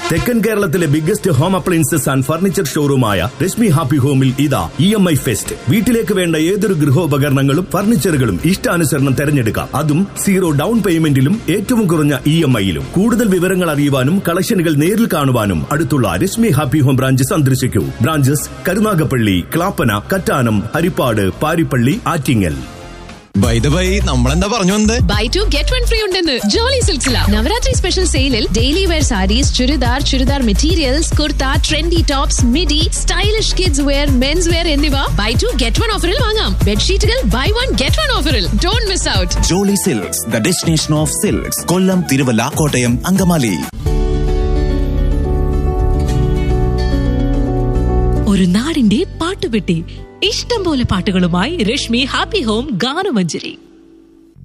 തെക്കൻ കേരളത്തിലെ biggest home appliances and furniture ഷോറൂമായ രശ്മി ഹാപ്പി ഹോമിൽ ഇതാ ഇ എം ഐ ഫെസ്റ്റ് വീട്ടിലേക്ക് വേണ്ട ഏതൊരു ഗൃഹോപകരണങ്ങളും ഫർണിച്ചറുകളും ഇഷ്ടാനുസരണം തെരഞ്ഞെടുക്കാം അതും സീറോ ഡൗൺ പേയ്മെന്റിലും ഏറ്റവും കുറഞ്ഞ ഇ എം ഐയിലും കൂടുതൽ വിവരങ്ങൾ അറിയുവാനും കളക്ഷനുകൾ നേരിൽ കാണുവാനും അടുത്തുള്ള രശ്മി ഹാപ്പി ഹോം ബ്രാഞ്ച് സന്ദർശിക്കൂ branches Karunagappally Clappana Kattanam Harippad Parippally Attingal buy the buy നമ്മളെന്താ പറഞ്ഞു വന്നത് buy two get one free ഉണ്ടെന്ന് ജോളി സിൽസില നവരാത്രി സ്പെഷ്യൽ സെയിലിൽ daily wear saris churidar churidar materials kurta trendy tops midi stylish kids wear men's wear എന്നിവ ബൈ ടു ഗെറ്റ് വൺ ഓഫറിൽ വാങ്ങാം ബെഡ്ഷീറ്റുകൾ ബൈ വൺ ഗെറ്റ് വൺ ഓഫറിൽ don't miss out Jolly Silks the destination of silks കൊല്ലം തിരുവല്ല കോട്ടയം അങ്കമാലി ഒരു നാടിന്റെ പാട്ടുപെട്ടി ഇഷ്ടം പോലെ പാട്ടുകളുമായി രശ്മി ഹാപ്പി ഹോം ഗാനമഞ്ജരി